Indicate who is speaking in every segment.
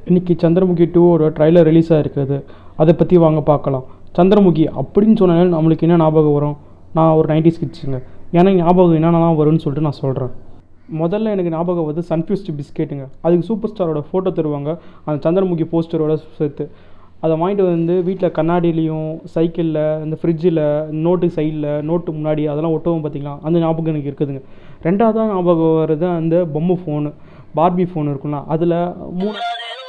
Speaker 1: இன்றைக்கி சந்திரமுகி டூவோட trailer release ஆகிருக்குது அதை பற்றி வாங்க பார்க்கலாம் சந்திரமுகி அப்படின்னு சொன்னாலே நம்மளுக்கு என்ன ஞாபகம் வரும் நான் ஒரு நைன்டிஸ் கிட்ஸுங்க எனக்கு ஞாபகம் என்னென்னலாம் வரும்னு சொல்லிட்டு நான் சொல்கிறேன் முதல்ல எனக்கு ஞாபகம் வந்து சன்ஃபியூஸ்ட் பிஸ்கெட்டுங்க அதுக்கு சூப்பர் ஸ்டாரோட ஃபோட்டோ தருவாங்க அந்த சந்திரமுகி போஸ்டரோட சேர்த்து அதை வாங்கிட்டு வந்து வீட்டில் கண்ணாடியிலையும் சைக்கிளில் இந்த ஃப்ரிட்ஜில் நோட்டு சைடில் நோட்டு முன்னாடி அதெல்லாம் ஒட்டவும் பார்த்தீங்களா அந்த ஞாபகம் எனக்கு இருக்குதுங்க ரெண்டாவதாக ஞாபகம் வருது அந்த பொம்மை ஃபோனு பார்பி ஃபோன் இருக்குல்ல அதில் மூணு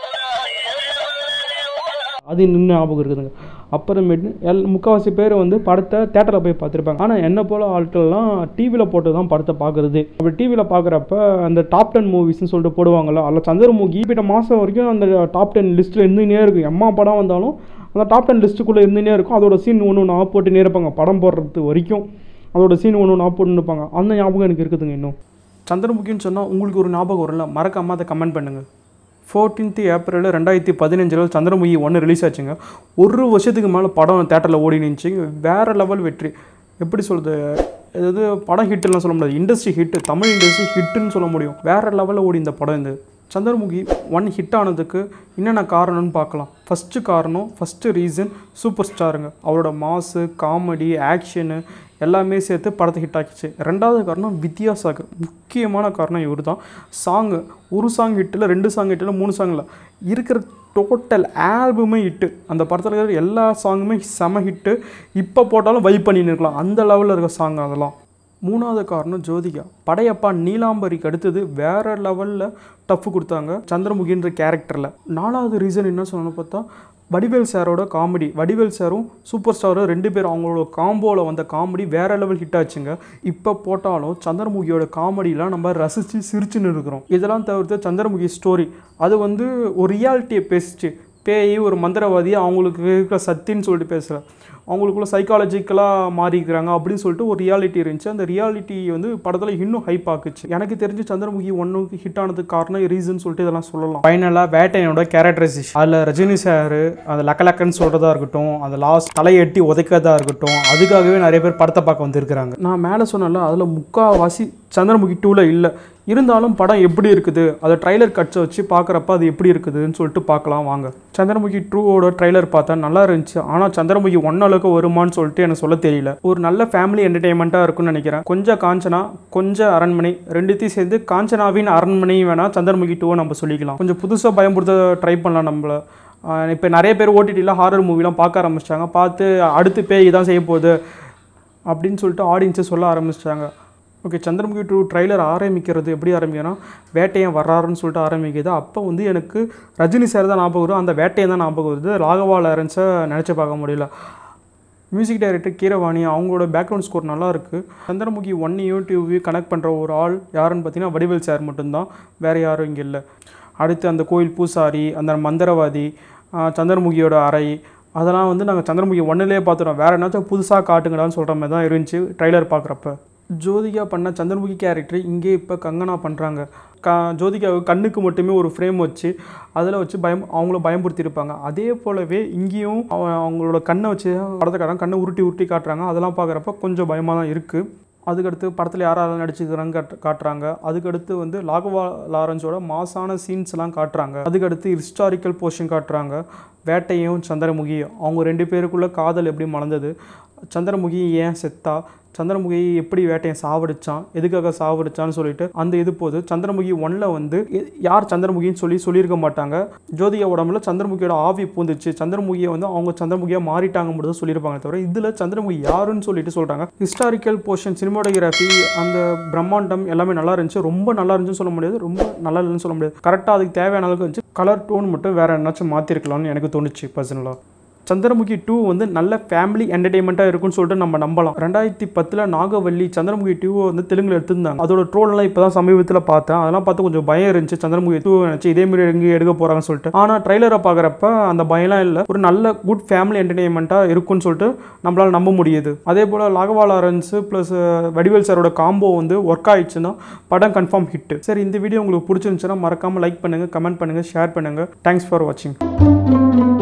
Speaker 1: அது இன்னும் ஞாபகம் இருக்குதுங்க அப்புறமேட்டு எல் முக்கால்வாசி பேர் வந்து படத்தை தேட்டரில் போய் பார்த்துருப்பாங்க ஆனால் என்ன போல் ஆட்கள்லாம் டிவியில் போட்டு தான் படத்தை பார்க்குறது அப்படி டிவியில் பார்க்குறப்ப அந்த டாப் டென் மூவிஸ்னு சொல்லிட்டு போடுவாங்கள்ல அதில் சந்திரமுகி இப்பட்ட மாதம் வரைக்கும் அந்த டாப் டென் லிஸ்ட்டில் இருந்துகிட்டே இருக்கும் எம்மா படம் வந்தாலும் அந்த டாப் டென் லிஸ்ட்டுக்குள்ளே இருந்துகிட்டே இருக்கும் அதோட சீன் ஒன்று ஒன்று ஆஃப் போட்டுனே இருப்பாங்க படம் போடுறது வரைக்கும் அதோட சீன் ஒன்று ஒன்று ஆஃப் போட்டுன்னு இருப்பாங்க அந்த ஞாபகம் எனக்கு இருக்குதுங்க இன்னும் சந்திரமுகின்னு சொன்னால் உங்களுக்கு ஒரு ஞாபகம் வரும்ல மறக்காமல் அதை கமெண்ட் பண்ணுங்கள் ஃபோர்டீன்த் ஏப்ரல் ரெண்டாயிரத்தி பதினஞ்சில் சந்திரமுகி ஒன்று ரிலீஸ் ஆச்சுங்க ஒரு வருஷத்துக்கு மேலே படம் தேட்டரில் ஓடி நின்றுச்சு வேறு லெவல் வெற்றி எப்படி சொல்கிறது அதாவது படம் ஹிட்டுலாம் சொல்ல முடியாது இண்டஸ்ட்ரி ஹிட்டு தமிழ் இண்டஸ்ட்ரி ஹிட்டுன்னு சொல்ல முடியும் வேறு லெவலில் ஓடி இந்த படம் இது சந்திரமுகி ஒன் ஹிட் ஆனதுக்கு என்னென்ன காரணம்னு பார்க்கலாம் ஃபஸ்ட்டு காரணம் ஃபஸ்ட்டு ரீசன் சூப்பர் ஸ்டாருங்க அவரோட மாஸு காமெடி ஆக்ஷனு எல்லாமே சேர்த்து படத்தை ஹிட் ஆக்கிச்சு ரெண்டாவது காரணம் வித்யாசாகர் முக்கியமான காரணம் இவர் தான் சாங்கு ஒரு சாங் ஹிட்டில் ரெண்டு சாங் ஹிட்டில் மூணு சாங்கில் இருக்கிற டோட்டல் ஆல்பமே ஹிட்டு அந்த படத்தில் இருக்கிற எல்லா சாங்குமே செம ஹிட்டு இப்போ போட்டாலும் வைப் பண்ணின்னு இருக்கலாம் அந்த லெவலில் இருக்க சாங் அதெல்லாம் மூணாவது காரணம் ஜோதிகா படையப்பா நீலாம்பரிக்கு அடுத்தது வேறு லெவலில் டஃப் கொடுத்தாங்க சந்திரமுகின்ற கேரக்டரில் நாலாவது ரீசன் என்ன சொல்லணும்னு பார்த்தா வடிவேல் சாரோட காமெடி வடிவேல் சாரும் சூப்பர் ஸ்டாரும் ரெண்டு பேரும் அவங்களோட காம்போவில் வந்த காமெடி வேற லெவல் ஹிட் ஆச்சுங்க இப்போ போட்டாலும் சந்திரமுகியோட காமெடியெலாம் நம்ம ரசித்து சிரிச்சுன்னு இருக்கிறோம் இதெல்லாம் தவிர்த்து சந்திரமுகி ஸ்டோரி அது வந்து ஒரு ரியாலிட்டியை பேசிச்சு பேய் ஒரு மந்திரவாதி அவங்களுக்கு இருக்கிற சக்தின்னு சொல்லிட்டு பேசுகிறேன் அவங்களுக்குள்ள சைக்காலஜிக்கலாக மாறிக்கிறாங்க அப்படின்னு சொல்லிட்டு ஒரு ரியாலிட்டி இருந்துச்சு அந்த ரியாலிட்டி வந்து படத்தில் இன்னும் ஹைப் ஆக்குச்சு எனக்கு தெரிஞ்சு சந்திரமுகி ஒன்றுக்கு ஹிட் ஆனதுக்கு காரணம் ரீசன் சொல்லிட்டு இதெல்லாம் சொல்லலாம் ஃபைனலாக வேட்டையனோட கேரக்டரைசேஷன் அதில் ரஜினி சார் அந்த லக்க லக்கன்னு சொல்கிறதா இருக்கட்டும் அந்த லாஸ்ட் தலையெட்டி உதைக்கிறதா இருக்கட்டும் அதுக்காகவே நிறைய பேர் படத்தை பார்க்க வந்திருக்கிறாங்க நான் மேலே சொன்னல அதில் முக்கால்வாசி சந்திரமுகி டூவில் இல்லை இருந்தாலும் படம் எப்படி இருக்குது அதை ட்ரைலர் கட்சை வச்சு பார்க்குறப்ப அது எப்படி இருக்குதுன்னு சொல்லிட்டு பார்க்கலாம் வாங்க சந்திரமுகி டூவோட ட்ரைலர் பார்த்தா நல்லா இருந்துச்சு ஆனால் சந்திரமுகி ஒன் அளவுக்கு வருமான்னு சொல்லிட்டு எனக்கு சொல்ல தெரியல ஒரு நல்ல ஃபேமிலி என்டர்டெயின்மெண்ட்டாக இருக்கும்னு நினைக்கிறேன் கொஞ்சம் காஞ்சனா கொஞ்சம் அரண்மனை ரெண்டுத்தையும் சேர்ந்து காஞ்சனாவின் அரண்மனையும் வேணால் சந்திரமுகி டூவை நம்ம சொல்லிக்கலாம் கொஞ்சம் புதுசாக பயன்படுத்த ட்ரை பண்ணலாம் நம்மள இப்போ நிறைய பேர் ஓடிடியில் ஹாரர் மூவிலாம் பார்க்க ஆரம்பிச்சிட்டாங்க பார்த்து அடுத்து பேய் தான் செய்ய போகுது அப்படின்னு சொல்லிட்டு ஆடியன்ஸை சொல்ல ஆரம்பிச்சிட்டாங்க ஓகே சந்திரமுகி டூ ட்ரைலர் ஆரம்பிக்கிறது எப்படி ஆரம்பிக்கிறனா வேட்டையன் வர்றாருன்னு சொல்லிட்டு ஆரம்பிக்குது அப்போ வந்து எனக்கு ரஜினி சார் தான் ஞாபகம் வரும் அந்த வேட்டையன் தான் ஞாபகம் வருது ராகவா லாரன்ஸை நினச்சி பார்க்க முடியல மியூசிக் டைரக்டர் கீரவாணி அவங்களோட பேக்ரவுண்ட் ஸ்கோர் நல்லா இருக்குது சந்திரமுகி ஒன்னையும் டியூவையும் கனெக்ட் பண்ணுற ஒரு ஆள் யாருன்னு பார்த்தீங்கன்னா வடிவேல் சார் மட்டும்தான் வேறு யாரும் இங்கே இல்லை அடுத்து அந்த கோயில் பூசாரி அந்த மந்திரவாதி சந்திரமுகியோட அறை அதெல்லாம் வந்து நாங்கள் சந்திரமுகி ஒன்றுலேயே பார்த்துட்டோம் வேறு என்னாச்சும் புதுசாக காட்டுங்கடான்னு சொல்கிற மாதிரி தான் இருந்துச்சு ட்ரைலர் பார்க்குறப்ப ஜோதிகா பண்ண சந்திரமுகி கேரக்டர் இங்கே இப்போ கங்கனா பண்ணுறாங்க க ஜோதிகாவுக்கு கண்ணுக்கு மட்டுமே ஒரு ஃப்ரேம் வச்சு அதில் வச்சு பயம் அவங்கள பயன்படுத்தியிருப்பாங்க அதே போலவே இங்கேயும் அவங்களோட கண்ணை வச்சு படத்துக்காரங்க கண்ணை உருட்டி உருட்டி காட்டுறாங்க அதெல்லாம் பார்க்குறப்ப கொஞ்சம் பயமாக தான் இருக்குது அதுக்கடுத்து படத்தில் யார் யாரெல்லாம் நடிச்சுக்கிறாங்க காட்டு காட்டுறாங்க அதுக்கடுத்து வந்து லாகவா லாரன்ஸோட மாசான சீன்ஸ்லாம் காட்டுறாங்க அதுக்கடுத்து ஹிஸ்டாரிக்கல் போர்ஷன் காட்டுறாங்க வேட்டையும் சந்திரமுகியும் அவங்க ரெண்டு பேருக்குள்ளே காதல் எப்படி மலர்ந்தது சந்திரமுகி ஏன் செத்தா சந்திரமுகி எப்படி வேட்டையன் சாவடிச்சான் எதுக்காக சாவடிச்சான்னு சொல்லிட்டு அந்த இது போது சந்திரமுகி ஒன்ல வந்து யார் சந்திரமுகின்னு சொல்லி சொல்லியிருக்க மாட்டாங்க ஜோதிகா உடம்புல சந்திரமுகியோட ஆவி பூந்துச்சு சந்திரமுகியை வந்து அவங்க சந்திரமுகியாக மாறிட்டாங்க மட்டும் சொல்லியிருப்பாங்க தவிர இதில் சந்திரமுகி யாருன்னு சொல்லிட்டு சொல்கிறாங்க ஹிஸ்டாரிக்கல் போர்ஷன் சினிமாட்டோகிராஃபி அந்த பிரம்மாண்டம் எல்லாமே நல்லா இருந்துச்சு ரொம்ப நல்லா இருந்துச்சுன்னு சொல்ல முடியாது ரொம்ப நல்லா இல்லைன்னு சொல்ல முடியாது கரெக்டாக அதுக்கு தேவையான அளவுக்கு இருந்துச்சு கலர் டோன் மட்டும் வேறு என்னாச்சும் மாற்றிருக்கலாம்னு எனக்கு தோணுச்சு பர்சனலாக சந்திரமுகி டூ வந்து நல்ல ஃபேமிலி என்டர்டைன்மெண்ட்டாக இருக்கும்னு சொல்லிட்டு நம்ம நம்பலாம் ரெண்டாயிரத்தி பத்தில் நாகவல்லி சந்திரமுகி டூவை வந்து தெலுங்கில் எடுத்திருந்தாங்க அதோட ட்ரோல்லாம் இப்போ தான் சமீபத்தில் பார்த்தேன் அதெல்லாம் பார்த்து கொஞ்சம் பயம் இருந்துச்சு சந்திரமுகி டூ நினச்சி இதே மாதிரி எங்கே எடுக்க போகிறாங்கன்னு சொல்லிட்டு ஆனால் ட்ரைலரை பார்க்குறப்ப அந்த பயம்லாம் இல்லை ஒரு நல்ல குட் ஃபேமிலி என்டர்டைன்மெண்ட்டாக இருக்கும்னு சொல்லிட்டு நம்மளால் நம்ப முடியுது அதே போல் லாகவா லாரன்ஸ் ப்ளஸ் வடிவேல் சாரோட காம்போ வந்து ஒர்க் ஆயிடுச்சுன்னா படம் கன்ஃபார்ம் ஹிட்டு சரி இந்த வீடியோ உங்களுக்கு பிடிச்சிருந்துச்சுன்னா மறக்காமல் லைக் பண்ணுங்கள் கமெண்ட் பண்ணுங்கள் ஷேர் பண்ணுங்கள் தேங்க்ஸ் ஃபார் வாட்சிங்